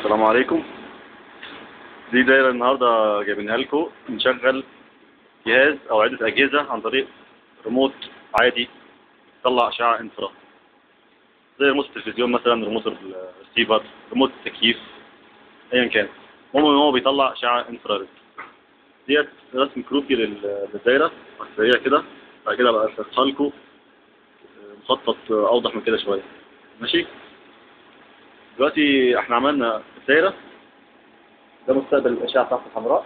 السلام عليكم دي دايرة النهاردة جايبينها لكم نشغل جهاز أو عدة أجهزة عن طريق ريموت عادي يطلع أشعة انفرا زي ريموت التلفزيون مثلا ريموت الريسيفر ريموت التكييف أيا كان المهم إن هو بيطلع أشعة انفراريد ديت رسم كروكي لل- للدايرة على السريع كده بعد كده بقى أشرحها لكم مخطط أوضح من كده شوية ماشي دلوقتي احنا عملنا الدايرة ده مستقبل الأشعة بتاعت الحمراء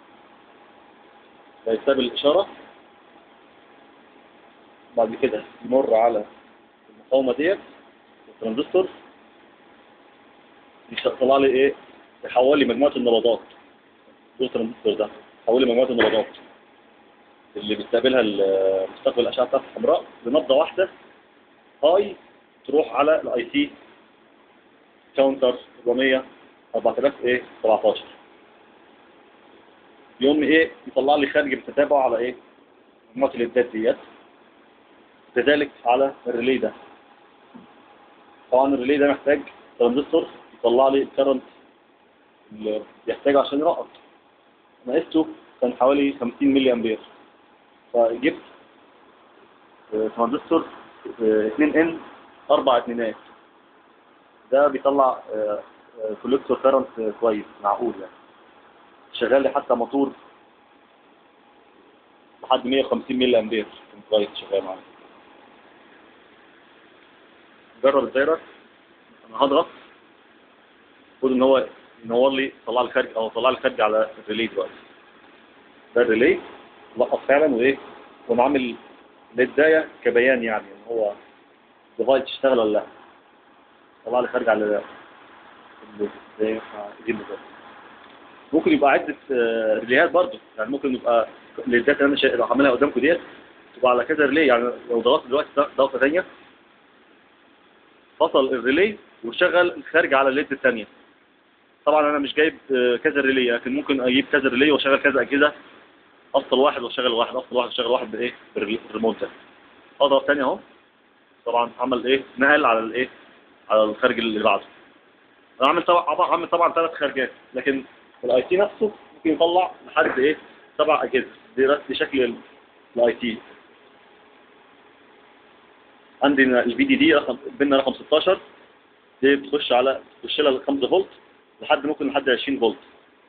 ده يستقبل الإشارة بعد كده يمر على المقاومة ديت الترانزستور يطلع لي ايه يحول لي مجموعة النبضات ده الترانزستور ده يحول لي مجموعة النبضات اللي بيستقبلها ال- مستقبل الأشعة بتاعت الحمراء بنبضة واحدة هاي تروح على الاي سي كاونتر 400 4000 ايه 17 يوم ايه يطلع لي خارج بالتتابع على ايه مجموعه الابدات ديت كذلك على الريلي ده طبعا الريلي ده محتاج ترانزستور يطلع لي الكرنت اللي بيحتاجه عشان يرقط انا قسته كان حوالي 50 ملي امبير فجبت آه، ترانزستور 2 ان اربع اتنينات ده بيطلع كوليكتور كارنت كويس معقول يعني شغال لي حتى موتور لحد 150 ملي امبير كان كويس شغال معايا جرب الدايره انا هضغط المفروض ان هو ينور لي يطلع لي خارج او يطلع لي خارج على الريلي دلوقتي ده الريلي لقط فعلا وايه وانا عامل للدايه كبيان يعني ان هو الديفايس تشتغل ولا لا طلع لي خارج على ال- زي ما دي بالظبط ممكن يبقى عدة آه، ريليهات برضه يعني ممكن يبقى الداتا اللي انا شا- لو عاملها قدامكم ديت تبقى على كذا ريلي يعني لو ضغطت دلوقتي ضغطة ثانية فصل الريلي وشغل الخارج على الليد الثانية طبعا انا مش جايب آه، كذا ريلي لكن ممكن اجيب كذا ريلي واشغل كذا اجهزة افصل واحد واشغل واحد افصل واحد واشغل واحد بايه بالري- بالريموت ده اضغط ثاني اهو طبعا عمل ايه نقل على الايه على الخارج اللي بعده انا عامل طبعا عامل طبعا ثلاث خارجات لكن الاي تي نفسه ممكن يطلع لحد ايه سبع اجهزه دي رس- دي شكل الاي تي عندي البي دي دي رقم بينا رقم 16 دي بتخش على بتخش لها 5 فولت لحد ممكن لحد 20 فولت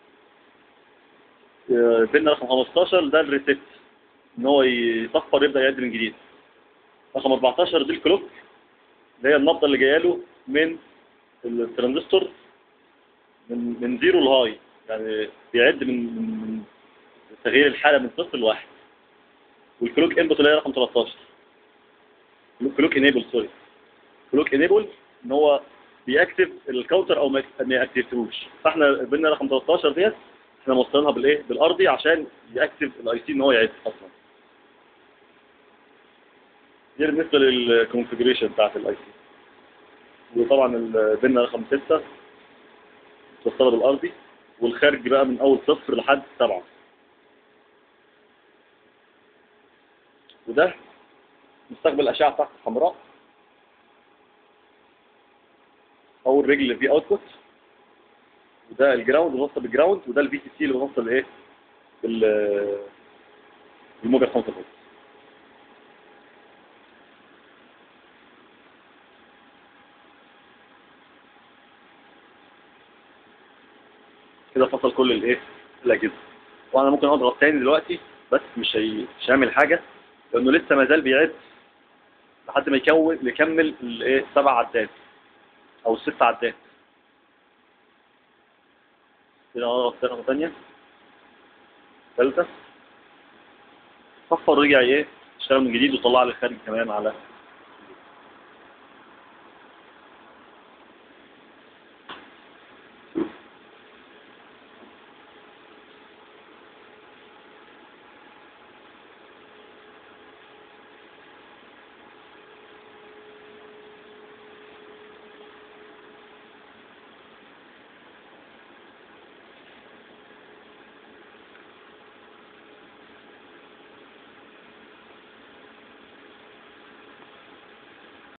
آه، بينا رقم 15 ده الريسيت ان هو يصفر يبدا يعد من جديد رقم 14 دي الكلوك اللي هي النبضه اللي جايه له من الترانزستور من من زيرو لهاي يعني بيعد من من من تغيير الحاله من صفر لواحد والكلوك انبوت اللي هي رقم 13 كلوك انيبل سوري كلوك انيبل ان هو بيأكتف الكاونتر او ما ما يأكتفهوش فاحنا بينا رقم 13 ديت احنا موصلينها بالايه بالارضي عشان يأكتف الاي سي ان هو يعد اصلا دي بالنسبه للكونفجريشن بتاعت الاي سي وطبعا البنا رقم 6 توصلها بالارضي والخارج بقى من اول صفر لحد سبعة وده مستقبل الاشعه بتاعت الحمراء اول رجل اللي فيه اوتبوت وده الجراوند بنوصل بالجراوند وده الفي سي سي اللي بنوصل ايه بال بالموجة 5 فولت كده فصل كل الايه الاجهزه وانا ممكن اضغط تاني دلوقتي بس مش هي... مش هيعمل حاجه لانه لسه ما زال بيعد لحد ما يكون يكمل الايه سبع عدات او ست عدات كده اضغط ضغطه ثانيه ثالثه صفر رجع ايه اشتغل من جديد وطلع لي الخارج كمان على